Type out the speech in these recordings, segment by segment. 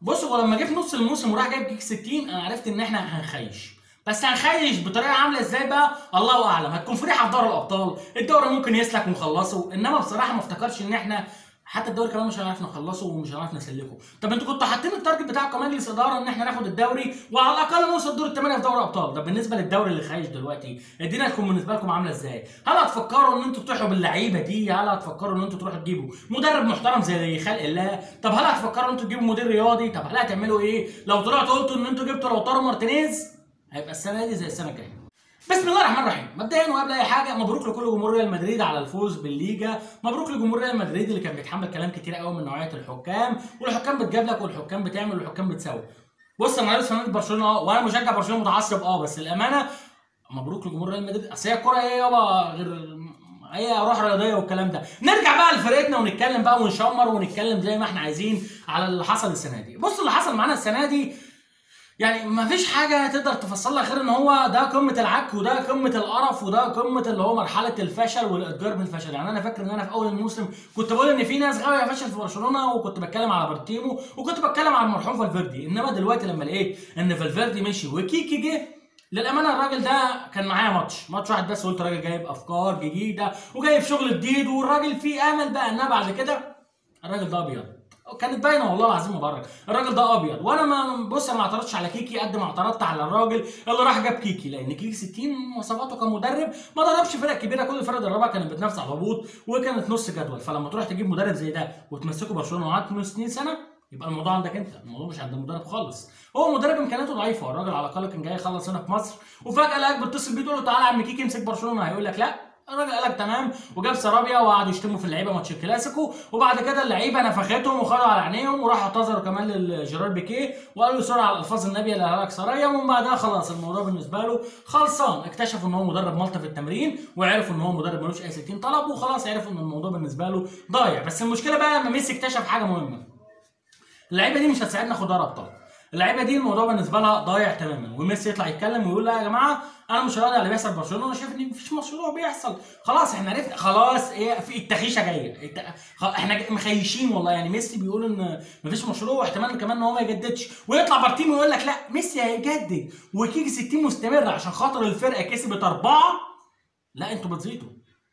بص هو لما جه في نص الموسم وراح جايب كيك 60 انا عرفت ان احنا هنخيش بس هنخيش بطريقه عامله ازاي بقى الله اعلم هتكون فرحه في دوري الابطال الدوري ممكن يسلك ونخلصه انما بصراحه ما افتكرش ان احنا حتى الدوري كمان مش هنعرف نخلصه ومش هنعرف نسلكه طب انتوا كنتوا حاطين التارجت بتاعكم كمجلس اداره ان احنا ناخد الدوري وعلى الاقل نوصل دور الثمانيه في دوري الابطال طب بالنسبه للدوري اللي خايش دلوقتي الدنيا هتكون بالنسبه لكم عامله ازاي هل هتفكروا ان انتوا تروحوا باللعيبه دي هل هتفكروا ان انتوا تروحوا تجيبوا مدرب محترم زي خلق الله طب هل هتفكروا ان انتوا تجيبوا مدير رياضي طب هل هتعملوا ايه لو طلعتوا قلتوا ان انتوا جبتوا لوتارو مارتينيز هيبقى السنه دي زي السنه الجايه بسم الله الرحمن الرحيم مبدئيا وقبل اي حاجه مبروك لكل جمهور ريال مدريد على الفوز بالليجا مبروك لجمهور ريال مدريد اللي كان بيتحمل كلام كتير قوي من نوعيه الحكام والحكام بتجاب لك والحكام بتعمل والحكام بتسوي بص انا لابس فانيله برشلونه اه وانا مشجع برشلونه متعصب اه بس الامانه مبروك لجمهور ريال مدريد اصل هي الكوره ايه يابا غير هي روح رياضيه والكلام ده نرجع بقى لفرقتنا ونتكلم بقى ونشمر ونتكلم زي ما احنا عايزين على اللي حصل السنه دي بص اللي حصل معانا السنه دي يعني ما فيش حاجه تقدر تفصلها غير ان هو ده قمه العك وده قمه القرف وده قمه اللي هو مرحله الفشل والاتجار بالفشل يعني انا فاكر ان انا في اول الموسم كنت بقول ان في ناس غاويه فشل في برشلونه وكنت بتكلم على بارتيمو وكنت بتكلم على المرحوم فالفيردي انما دلوقتي لما لقيت ان فالفيردي مشي وكيكي جه للامانه الراجل ده كان معايا ماتش ماتش واحد بس قلت الراجل جايب افكار جديده وجايب شغل جديد والراجل فيه امل بقى انها بعد كده الراجل ده ابيض كانت باينه والله العظيم مبارك الراجل ده ابيض وانا ما بص انا ما اعترضتش على كيكي قد ما اعترضت على الراجل اللي راح جاب كيكي لان كيكي 60 مواصفاته كمدرب ما دربش فرق كبيره كل الفرق دربها كانت بتنافس على الهبوط وكانت نص جدول فلما تروح تجيب مدرب زي ده وتمسكه برشلونه وقعدت سنين سنه يبقى الموضوع عندك انت الموضوع مش عند المدرب خالص هو مدرب امكانياته ضعيفه الراجل على الاقل كان جاي يخلص هنا في مصر وفجاه لقاك بتتصل بيه تقول له تعالى يا عم كيكي امسك برشلونه هيقول لك لا الراجل قال لك تمام وجاب سرابيا وقعدوا يشتموا في اللعيبه ماتش الكلاسيكو وبعد كده اللعيبه نفختهم وخدوا على عينيهم وراحوا اعتذروا كمان لجيرار بيكيه وقالوا سرعه على الالفاظ النبيه اللي قالها لك سرايا ومن بعدها خلاص الموضوع بالنسبه له خلصان اكتشفوا ان هو مدرب مالطا في التمرين وعرفوا ان هو مدرب ملوش اي 60 طلب وخلاص عرفوا ان الموضوع بالنسبه له ضايع بس المشكله بقى لما ميسي اكتشف حاجه مهمه اللعيبه دي مش هتساعدنا ناخد دوري ابطال اللعيبه دي الموضوع بالنسبه لها ضايع تماما وميسي يطلع يتكلم ويقول لا يا جماعه انا مش راضي على اللي بيحصل في برشلونه انا شايف ان مفيش مشروع بيحصل خلاص احنا عرفنا خلاص ايه في التخيشه جايه الت... خ- احنا ج- مخيشين والله يعني ميسي بيقول ان مفيش مشروع واحتمال كمان ان هو ما يجددش ويطلع بارتيمو يقول لك لا ميسي هيجدد وكيكي 60 مستمر عشان خاطر الفرقه كسبت اربعه لا انتوا بتزيدوا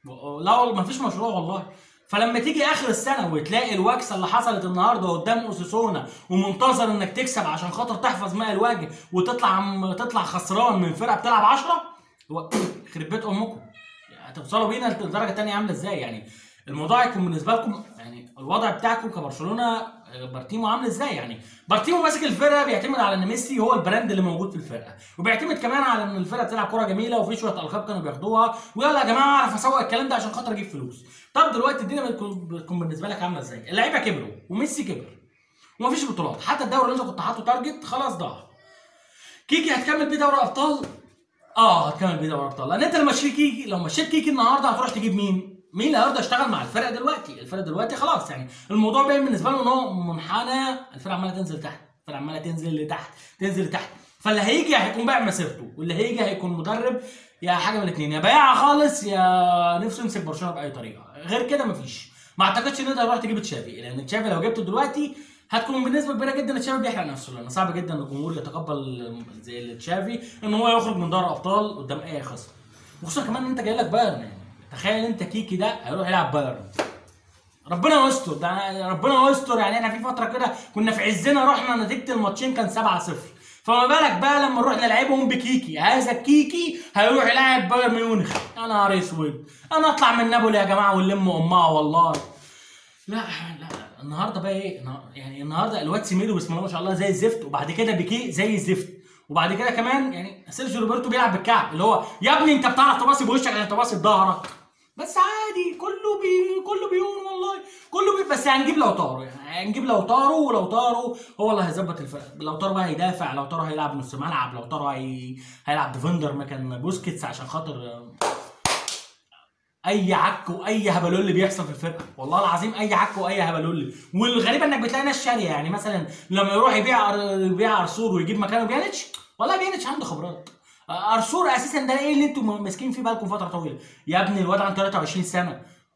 لا والله مفيش مشروع والله فلما تيجي اخر السنه وتلاقي الوكسه اللي حصلت النهارده قدام اوساسونا ومنتظر انك تكسب عشان خاطر تحفظ ماء الوجه وتطلع تطلع خسران من فرقه بتلعب 10 هو يخرب بيت امكم هتوصلوا بينا للدرجه الثانيه عامله ازاي يعني الموضوع يكون بالنسبه لكم يعني الوضع بتاعكم كبرشلونه آه، بارتيمو عامل ازاي يعني بارتيمو ماسك الفرقه بيعتمد على ان ميسي هو البراند اللي موجود في الفرقه وبيعتمد كمان على ان الفرقه بتلعب كوره جميله وفي شويه القاب كانوا بياخدوها ويلا يا جماعه اعرف اسوق الكلام ده عشان خاطر اجيب فلوس طب دلوقتي الدنيا بتكون بتكون بالنسبه لك عامله ازاي اللعيبه كبروا وميسي كبر ومفيش بطولات حتى الدوري اللي انت كنت حاطه تارجت خلاص ضاع كيكي هتكمل بيه دوري ابطال اه هتكمل بيه دوري ابطال لان انت لما مشيت كيكي لو مشيت كيكي النهارده هتروح تجيب مين؟ مين اللي هيرضى يشتغل مع الفرقه دلوقتي؟ الفرقه دلوقتي خلاص يعني الموضوع باين بالنسبه له ان هو منحنى الفرقه عماله تنزل تحت، الفرقه عماله تنزل لتحت، تنزل لتحت، فاللي هيجي هيكون بايع مسيرته واللي هيجي هيكون مدرب يا حاجه من الاثنين يا بايعها خالص يا نفسه يمسك برشلونه باي طريقه، غير كده مفيش. ما اعتقدش ان انت هتروح تجيب تشافي لان تشافي لو جبته دلوقتي هتكون بنسبه كبيره جدا تشافي بيحرق نفسه لان صعب جدا ان الجمهور يتقبل زي تشافي ان هو يخرج من دوري ابطال قدام اي خصم وخصوصا كمان ان انت جاي لك بايرن يعني تخيل انت كيكي ده هيروح يلعب بايرن ربنا يستر ده ربنا يستر يعني احنا في فتره كده كنا في عزنا رحنا نتيجه الماتشين كان 7 0 فما بالك بقى لما نروح نلعبهم بكيكي هذا الكيكي هيروح يلعب بايرن ميونخ يا نهار اسود انا اطلع من نابولي يا جماعه ونلم امها والله لا لا النهارده بقى ايه النهار- يعني النهارده الواد سيميدو بسم الله ما شاء الله زي الزفت وبعد كده بيكيه زي الزفت وبعد كده كمان يعني سيرجيو روبرتو بيلعب بالكعب اللي هو يا ابني انت بتعرف تباصي بوشك عشان تباصي بظهرك بس عادي كله بي كله بيقول والله كله بي بس هنجيب لو طارو يعني هنجيب لو طارو ولو طارو هو اللي هيظبط الفرق لو طارو بقى هيدافع لو طارو هيلعب نص ملعب لو طارو هي... هيلعب ديفندر مكان بوسكيتس عشان خاطر اي عك واي هبلول بيحصل في الفرقه والله العظيم اي عك واي هبلول والغريب انك بتلاقي ناس شاريه يعني مثلا لما يروح يبيع يبيع ارسور ويجيب مكانه بيانيتش والله بيانيتش عنده خبرات ارسور اساسا ده ايه اللي انتوا ماسكين فيه بقالكم فتره طويله يا ابني الواد عنده 23 سنه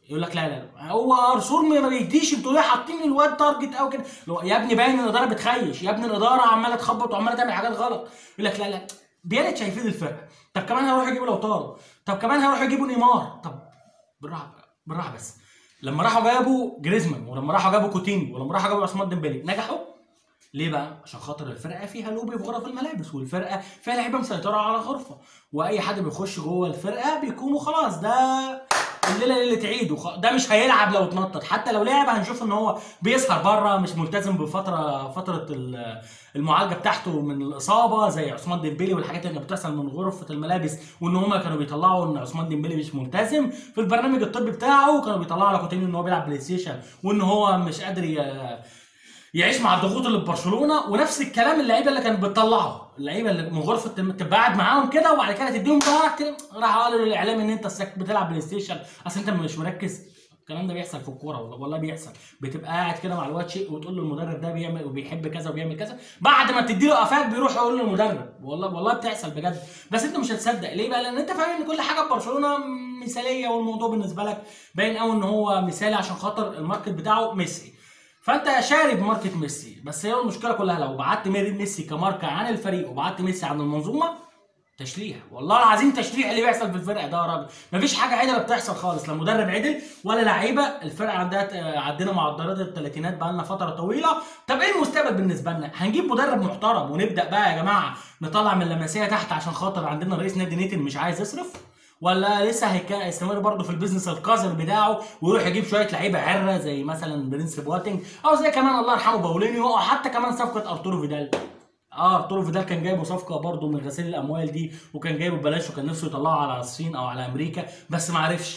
يقول لك لا لا لا هو ارسول ما بيديش انتوا ليه حاطين الواد تارجت او كده لو يا ابني باين الاداره بتخيش يا ابني الاداره عماله تخبط وعماله تعمل حاجات غلط يقول لك لا لا بيانيتش هيفيد الفرقه طب كمان هيروحوا يجيبوا لوتارو طب كمان هيروحوا يجيبوا نيمار طب بالراحه بالراحه بس لما راحوا جابوا جريزمان ولما راحوا جابوا كوتينيو ولما راحوا جابوا عثمان ديمبلي نجحوا ليه بقى؟ عشان خاطر الفرقه فيها لوبي في غرف الملابس والفرقه فيها لعيبه مسيطره على غرفه واي حد بيخش جوه الفرقه بيكونوا خلاص ده الليله ليله عيد وخ... ده مش هيلعب لو اتنطط حتى لو لعب هنشوف ان هو بيسهر بره مش ملتزم بفتره فتره ال- المعالجه بتاعته من الاصابه زي عثمان ديمبلي والحاجات اللي بتحصل من غرفه الملابس وان هم كانوا بيطلعوا ان عثمان ديمبلي مش ملتزم في البرنامج الطبي بتاعه كانوا بيطلعوا على كوتينيو ان هو بيلعب بلاي ستيشن وان هو مش قادر ي... يعيش مع الضغوط اللي في برشلونه ونفس الكلام اللعيبه اللي كانت بتطلعه اللعيبه اللي من غرفه التم- تبقى قاعد معاهم كده وبعد كده تديهم ظهرك راح قالوا للاعلام ان انت أصلك بتلعب بلاي ستيشن اصل انت مش مركز الكلام ده بيحصل في الكوره والله والله بيحصل بتبقى قاعد كده مع الواد شيء وتقول له المدرب ده بيعمل وبيحب كذا وبيعمل كذا بعد ما تدي له قفاك بيروح يقول للمدرب والله والله بتحصل بجد بس انت مش هتصدق ليه بقى لان انت فاهم ان كل حاجه في برشلونه مثاليه والموضوع بالنسبه لك باين قوي ان هو مثالي عشان خاطر الماركت بتاعه ميسي فانت شارب ماركه ميسي بس هي المشكله كلها لو بعدت ميسي كماركه عن الفريق وبعدت ميسي عن المنظومه تشليح والله العظيم تشليح اللي بيحصل في الفرقه ده يا راجل مفيش حاجه عدله بتحصل خالص لا مدرب عدل ولا لعيبه الفرقه عندها عدينا معدلات الثلاثينات بقى لنا فتره طويله طب ايه المستقبل بالنسبه لنا هنجيب مدرب محترم ونبدا بقى يا جماعه نطلع من اللمسيه تحت عشان خاطر عندنا رئيس نادي نيتن مش عايز يصرف ولا لسه هيك- هيستمر برضه في البيزنس القذر بتاعه ويروح يجيب شويه لعيبه عره زي مثلا برنس بواتينج او زي كمان الله يرحمه باولينيو او حتى كمان صفقه ارتورو فيدال اه ارتورو فيدال كان جايبه صفقه برضه من غسيل الاموال دي وكان جايبه ببلاش وكان نفسه يطلعه على الصين او على امريكا بس ما عرفش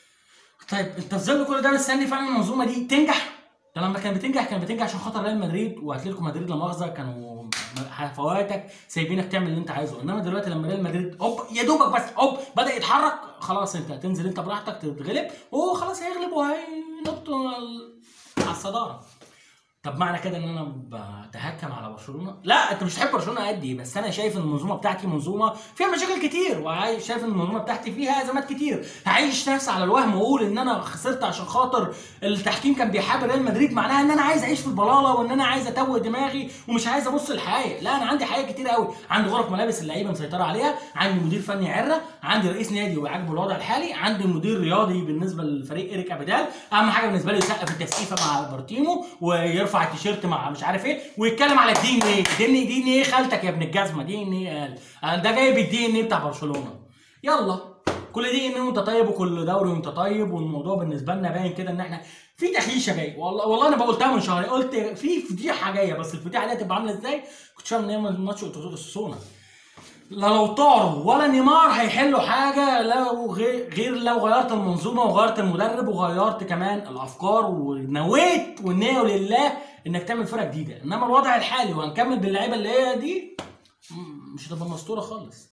طيب انت في ظل كل ده مستني فعلا المنظومه دي تنجح ده لما كانت بتنجح كانت بتنجح عشان خاطر ريال مدريد واتلتيكو مدريد لا مؤاخذه كانوا فواتك سايبينك تعمل اللي انت عايزه انما دلوقتي لما ريال مدريد اوب يا دوبك بس اوب بدا يتحرك خلاص انت هتنزل انت براحتك تتغلب وهو خلاص هيغلب وهينط على الصداره طب معنى كده ان انا بتهكم على برشلونه؟ لا انت مش تحب برشلونه قدي بس انا شايف ان المنظومه بتاعتي منظومه فيها مشاكل كتير وشايف ان المنظومه بتاعتي فيها ازمات كتير هعيش نفسي على الوهم واقول ان انا خسرت عشان خاطر التحكيم كان بيحابي ريال مدريد معناها ان انا عايز اعيش في البلاله وان انا عايز اتوه دماغي ومش عايز ابص للحقائق لا انا عندي حقائق كتير قوي عندي غرف ملابس اللعيبه مسيطره عليها عندي مدير فني عره عندي رئيس نادي وعاجبه الوضع الحالي عندي مدير رياضي بالنسبه للفريق ايريك ابيدال اهم حاجه بالنسبه لي يسقف التسقيفه مع بارتيمو ويرفع التيشيرت مع مش عارف ايه ويتكلم على الدي ان ايه دي ان دي ان ايه خالتك يا ابن الجزمه دي ان ايه قال قال ده جايب الدي ان ايه بتاع برشلونه يلا كل دي ان ايه وانت طيب وكل دوري وانت طيب والموضوع بالنسبه لنا باين كده ان احنا في تحيشه جاي والله والله انا قلتها من شهرين قلت في فضيحه جايه بس الفضيحه دي هتبقى عامله ازاي كنت فاهم ان هي ماتش السونا لا لو طاروا ولا نيمار هيحلوا حاجه لو غير, غير لو غيرت المنظومه وغيرت المدرب وغيرت كمان الافكار ونويت والنيه لله انك تعمل فرقه جديده انما الوضع الحالي وهنكمل باللعيبه اللي هي دي مم، مش هتبقى مسطوره خالص